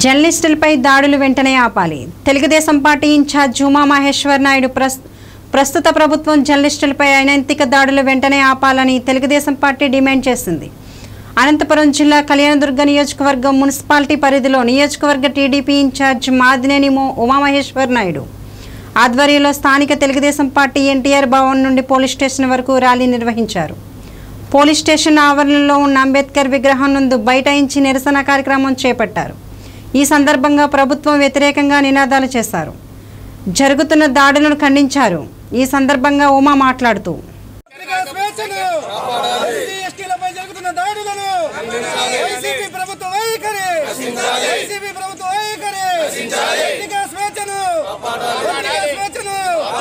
జర్నలిస్టులపై దాడులు వెంటనే ఆపాలి తెలుగుదేశం పార్టీ ఇన్ఛార్జ్ ఉమా మహేశ్వర్ నాయుడు ప్రస్ ప్రస్తుత ప్రభుత్వం జర్నలిస్టులపై అనైతిక దాడులు వెంటనే ఆపాలని తెలుగుదేశం పార్టీ డిమాండ్ చేసింది అనంతపురం జిల్లా కళ్యాణదుర్గ నియోజకవర్గం మున్సిపాలిటీ పరిధిలో నియోజకవర్గ టీడీపీ ఇన్ఛార్జ్ మాదినేని మో ఉమామహేశ్వర్ నాయుడు ఆధ్వర్యంలో స్థానిక తెలుగుదేశం పార్టీ ఎన్టీఆర్ భవన్ నుండి పోలీస్ స్టేషన్ వరకు ర్యాలీ నిర్వహించారు పోలీస్ స్టేషన్ ఆవరణలో ఉన్న అంబేద్కర్ విగ్రహం నుండి బైఠాయించి నిరసన కార్యక్రమం చేపట్టారు ఈ సందర్భంగా ప్రభుత్వం వ్యతిరేకంగా నినాదాలు చేశారు జరుగుతున్న దాడులను ఖండించారు ఈ సందర్భంగా ఉమా మాట్లాడుతూ ఎన్నికల స్వేచ్ఛను ఎస్సీ ఎస్టీలపై జరుగుతున్న దాడులను వైసీపీ ప్రభుత్వ వైఖరి వైసీపీ ప్రభుత్వ వైఖరి ఎన్నికల స్వేచ్ఛను ఎన్నికల స్వేచ్ఛను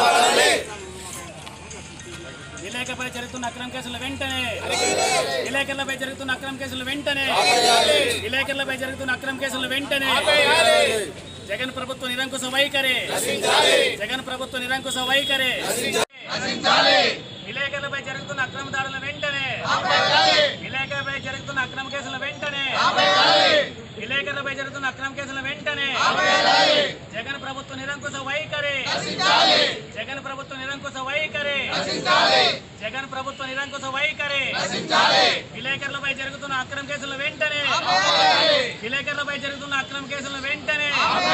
విలేకరులపై జరుగుతున్న అక్రమ కేసులు వెంటనే విలేకరులపై జరుగుతున్న అక్రమ కేసులు వెంటనే విలేకరులపై జరుగుతున్న అక్రమ కేసులు వెంటనే జగన్ ప్రభుత్వ నిరంకుశ వైఖరి జగన్ ప్రభుత్వ నిరంకుశ వైఖరి విలేకరులపై జరుగుతున్న అక్రమ దాడుల వెంటనే విలేకరులపై జరుగుతున్న అక్రమ కేసుల వెంటనే విలేకరులపై జరుగుతున్న అక్రమ కేసుల వెంటనే జగన్ ప్రభుత్వ నిరంకుశ వైఖరి జగన్ ప్రభుత్వ నిరంకుశ వైఖరి జగన్ ప్రభుత్వ నిరంకుశ వైఖరి విలేకరులపై జరుగుతున్న అక్రమ కేసుల వెంటనే విలేకరులపై జరుగుతున్న అక్రమ కేసుల వెంటనే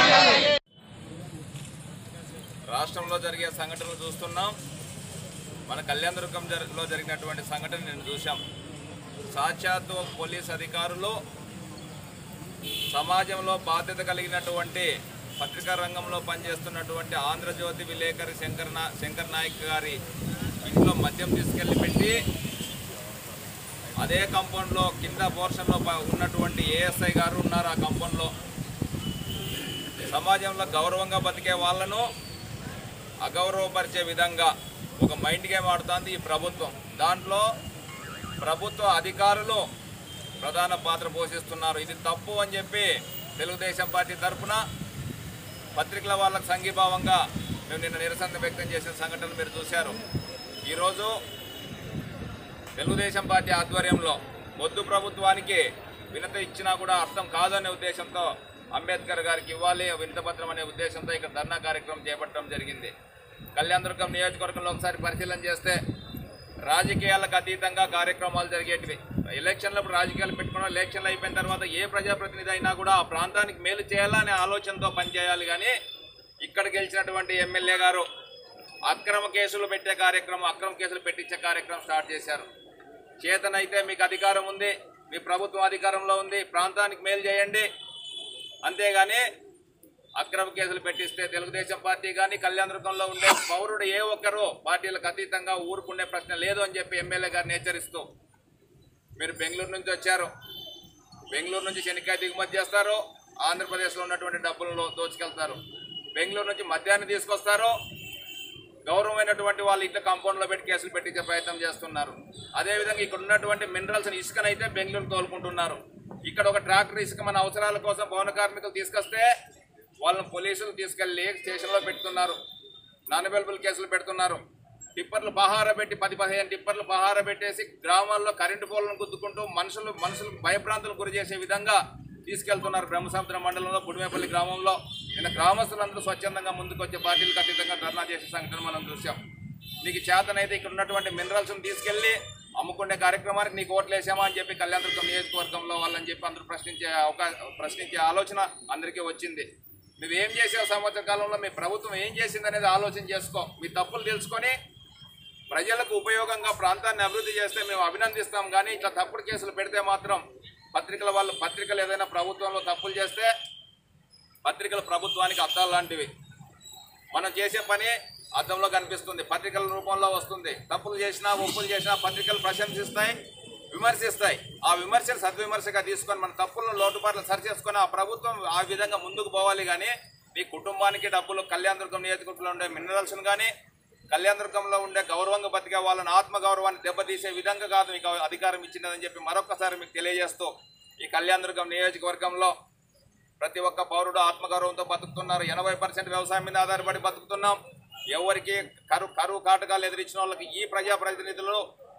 రాష్ట్రంలో జరిగే సంఘటనలు చూస్తున్నాం మన కళ్యాణదుర్గం జరి- లో జరిగినటువంటి సంఘటన నేను చూశాం సాక్షాత్తు పోలీస్ అధికారులు సమాజంలో బాధ్యత కలిగినటువంటి పత్రికా రంగంలో పనిచేస్తున్నటువంటి ఆంధ్రజ్యోతి విలేకరి శంకర్ నా శంకర్ నాయక్ గారి ఇంట్లో మద్యం తీసుకెళ్లి పెట్టి అదే కంపౌండ్లో కింద పోర్షన్లో ప- ఉన్నటువంటి ఏఎస్ఐ గారు ఉన్నారు ఆ కంపౌండ్లో సమాజంలో గౌరవంగా బతికే వాళ్ళను అగౌరవపరిచే విధంగా ఒక మైండ్ గేమ్ ఆడుతోంది ఈ ప్రభుత్వం దాంట్లో ప్రభుత్వ అధికారులు ప్రధాన పాత్ర పోషిస్తున్నారు ఇది తప్పు అని చెప్పి తెలుగుదేశం పార్టీ తరఫున పత్రికల వాళ్ళకు సంఘీభావంగా మేము నిన్న నిరసన వ్యక్తం చేసిన సంఘటన మీరు చూశారు ఈరోజు తెలుగుదేశం పార్టీ ఆధ్వర్యంలో మొద్దు ప్రభుత్వానికి వినత ఇచ్చినా కూడా అర్థం కాదనే ఉద్దేశంతో అంబేద్కర్ గారికి ఇవ్వాలి వినతపత్రం అనే ఉద్దేశంతో ఇక్కడ ధర్నా కార్యక్రమం చేపట్టడం జరిగింది కళ్యాణదుర్గం నియోజకవర్గంలో ఒకసారి పరిశీలన చేస్తే రాజకీయాలకు అతీతంగా కార్యక్రమాలు జరిగేటివి ఎలక్షన్లప్పుడు రాజకీయాలు పెట్టుకున్న ఎలక్షన్లు అయిపోయిన తర్వాత ఏ ప్రజాప్రతినిధి అయినా కూడా ఆ ప్రాంతానికి మేలు చేయాలనే ఆలోచనతో పనిచేయాలి కానీ ఇక్కడ గెలిచినటువంటి ఎమ్మెల్యే గారు అక్రమ కేసులు పెట్టే కార్యక్రమం అక్రమ కేసులు పెట్టించే కార్యక్రమం స్టార్ట్ చేశారు చేతనైతే మీకు అధికారం ఉంది మీ ప్రభుత్వం అధికారంలో ఉంది ప్రాంతానికి మేలు చేయండి అంతేగాని అక్రమ కేసులు పెట్టిస్తే తెలుగుదేశం పార్టీ కానీ కళ్యాణదుర్గంలో ఉండే పౌరుడు ఏ ఒక్కరూ పార్టీలకు అతీతంగా ఊరుకునే ప్రశ్న లేదు అని చెప్పి ఎమ్మెల్యే గారిని హెచ్చరిస్తూ మీరు బెంగళూరు నుంచి వచ్చారు బెంగళూరు నుంచి శనికాయ దిగుమతి చేస్తారు ఆంధ్రప్రదేశ్లో ఉన్నటువంటి డబ్బులను దోచుకెళ్తారు బెంగళూరు నుంచి మద్యాన్ని తీసుకొస్తారు గౌరవమైనటువంటి వాళ్ళు ఇట్లా కాంపౌండ్లో పెట్టి కేసులు పెట్టించే ప్రయత్నం చేస్తున్నారు అదేవిధంగా ఇక్కడ ఉన్నటువంటి మినరల్స్ ఇసుకనైతే బెంగళూరు తోలుకుంటున్నారు ఇక్కడ ఒక ట్రాక్టర్ ఇసుక మన అవసరాల కోసం భవన కార్మికులు తీసుకొస్తే వాళ్ళని పోలీసులు తీసుకెళ్లి స్టేషన్లో పెడుతున్నారు నాన్ అవైలబుల్ కేసులు పెడుతున్నారు టిప్పర్లు పహార పెట్టి పది పదిహేను టిప్పర్లు పహార పెట్టేసి గ్రామాల్లో కరెంటు పోలను గుద్దుకుంటూ మనుషులు మనుషులకు భయభ్రాంతులు గురి చేసే విధంగా తీసుకెళ్తున్నారు బ్రహ్మసముద్రం మండలంలో బుడిమేపల్లి గ్రామంలో నిన్న గ్రామస్తులందరూ స్వచ్ఛందంగా ముందుకు వచ్చే పార్టీలకు అతీతంగా ధర్నా చేసే సంఘటన మనం చూసాం నీకు చేతనైతే ఇక్కడ ఉన్నటువంటి మినరల్స్ని తీసుకెళ్లి అమ్ముకునే కార్యక్రమానికి నీకు ఓట్లు వేసామా అని చెప్పి కళ్యాణదుర్గం నియోజకవర్గంలో వాళ్ళని చెప్పి అందరూ ప్రశ్నించే అవకాశం ప్రశ్నించే ఆలోచన అందరికీ వచ్చింది నువ్వేం చేసావు సంవత్సర కాలంలో మీ ప్రభుత్వం ఏం చేసింది అనేది ఆలోచన చేసుకో మీ తప్పులు తెలుసుకొని ప్రజలకు ఉపయోగంగా ప్రాంతాన్ని అభివృద్ధి చేస్తే మేము అభినందిస్తాం కానీ ఇట్లా తప్పుడు కేసులు పెడితే మాత్రం పత్రికల వాళ్ళు పత్రికలు ఏదైనా ప్రభుత్వంలో తప్పులు చేస్తే పత్రికలు ప్రభుత్వానికి అద్దాలు లాంటివి మనం చేసే పని అద్దంలో కనిపిస్తుంది పత్రికల రూపంలో వస్తుంది తప్పులు చేసినా ఒప్పులు చేసినా పత్రికలు ప్రశంసిస్తాయి విమర్శిస్తాయి ఆ విమర్శలు సద్విమర్శగా తీసుకొని మన తప్పులను లోటుపాట్లు సరి చేసుకొని ఆ ప్రభుత్వం ఆ విధంగా ముందుకు పోవాలి కానీ మీ కుటుంబానికి డబ్బులు కళ్యాణదుర్గం నియోజకవర్గంలో ఉండే మినరల్స్ని కానీ కళ్యాణదుర్గంలో ఉండే గౌరవంగా బతికే వాళ్ళని ఆత్మగౌరవాన్ని దెబ్బతీసే విధంగా కాదు మీకు అధికారం ఇచ్చినదని చెప్పి మరొకసారి మీకు తెలియజేస్తూ ఈ కళ్యాణదుర్గం నియోజకవర్గంలో ప్రతి ఒక్క పౌరుడు ఆత్మగౌరవంతో బతుకుతున్నారు ఎనభై పర్సెంట్ వ్యవసాయం మీద ఆధారపడి బతుకుతున్నాం ఎవరికి కరు కరువు కాటకాలు ఎదిరించిన వాళ్ళకి ఈ ప్రజాప్రతినిధులు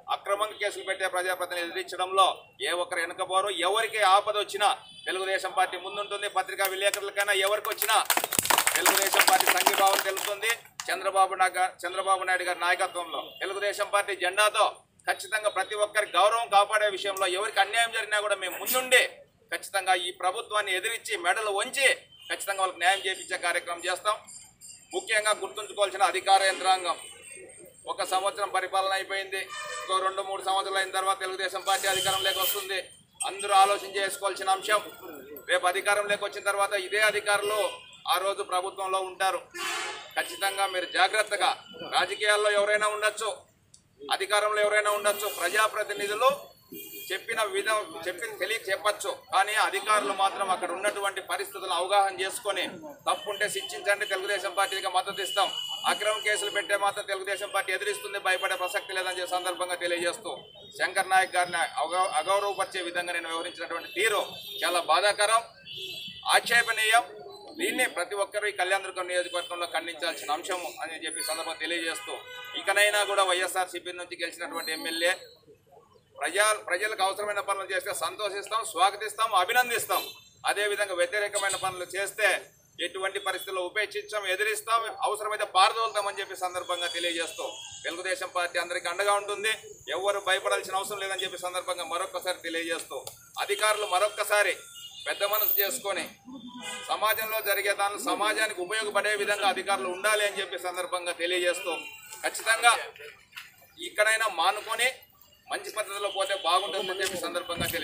అక్రమంగా కేసులు పెట్టే ప్రజాప్రతినిధులు ఎదిరించడంలో ఏ ఒక్కరు వెనకపోరు ఎవరికి ఆపద వచ్చినా తెలుగుదేశం పార్టీ ముందుంటుంది పత్రికా విలేకరులకైనా ఎవరికి వచ్చినా తెలుగుదేశం పార్టీ సంఘీభావం తెలుపుతుంది చంద్రబాబు నాయుడు చంద్రబాబు నాయుడు గారి నాయకత్వంలో తెలుగుదేశం పార్టీ జెండాతో ఖచ్చితంగా ప్రతి ఒక్కరి గౌరవం కాపాడే విషయంలో ఎవరికి అన్యాయం జరిగినా కూడా మేము ముందుండి ఖచ్చితంగా ఈ ప్రభుత్వాన్ని ఎదిరించి మెడలు వంచి ఖచ్చితంగా వాళ్ళకి న్యాయం చేయించే కార్యక్రమం చేస్తాం ముఖ్యంగా గుర్తుంచుకోవాల్సిన అధికార యంత్రాంగం ఒక సంవత్సరం పరిపాలన అయిపోయింది ఇంకో రెండు మూడు సంవత్సరాలు అయిన తర్వాత తెలుగుదేశం పార్టీ అధికారంలోకి వస్తుంది అందరూ ఆలోచన చేసుకోవాల్సిన అంశం రేపు అధికారంలోకి వచ్చిన తర్వాత ఇదే అధికారులు ఆ రోజు ప్రభుత్వంలో ఉంటారు ఖచ్చితంగా మీరు జాగ్రత్తగా రాజకీయాల్లో ఎవరైనా ఉండొచ్చు అధికారంలో ఎవరైనా ఉండొచ్చు ప్రజాప్రతినిధులు చెప్పిన విధం చెప్పిన తెలియ చెప్పచ్చు కానీ అధికారులు మాత్రం అక్కడ ఉన్నటువంటి పరిస్థితులను అవగాహన చేసుకొని తప్పుంటే శిక్షించండి తెలుగుదేశం పార్టీకి మద్దతు ఇస్తాం అక్రమ కేసులు పెట్టే మాత్రం తెలుగుదేశం పార్టీ ఎదిరిస్తుంది భయపడే ప్రసక్తి లేదని చెప్పి సందర్భంగా తెలియజేస్తూ శంకర్ నాయక్ గారిని అగౌ- అగౌరవపరిచే విధంగా నేను వ్యవహరించినటువంటి తీరు చాలా బాధాకరం ఆక్షేపణీయం దీన్ని ప్రతి ఒక్కరూ ఈ కళ్యాణదుర్గం నియోజకవర్గంలో ఖండించాల్సిన అంశం అని చెప్పి సందర్భంగా తెలియజేస్తూ ఇకనైనా కూడా వైఎస్ఆర్ సిపి నుంచి గెలిచినటువంటి ఎమ్మెల్యే ప్రజా ప్రజలకు అవసరమైన పనులు చేస్తే సంతోషిస్తాం స్వాగతిస్తాం అభినందిస్తాం అదేవిధంగా వ్యతిరేకమైన పనులు చేస్తే ఎటువంటి పరిస్థితుల్లో ఉపేక్షించాం ఎదిరిస్తాం అవసరమైతే పారదోలుతామని చెప్పి సందర్భంగా తెలియజేస్తూ తెలుగుదేశం పార్టీ అందరికీ అండగా ఉంటుంది ఎవరు భయపడాల్సిన అవసరం లేదని చెప్పి సందర్భంగా మరొక్కసారి తెలియజేస్తూ అధికారులు మరొక్కసారి పెద్ద మనసు చేసుకొని సమాజంలో జరిగే దానిలో సమాజానికి ఉపయోగపడే విధంగా అధికారులు ఉండాలి అని చెప్పి సందర్భంగా తెలియజేస్తూ ఖచ్చితంగా ఇక్కడైనా మానుకొని మంచి పద్ధతిలో పోతే బాగుంటుందని చెప్పి సందర్భంగా తెలియ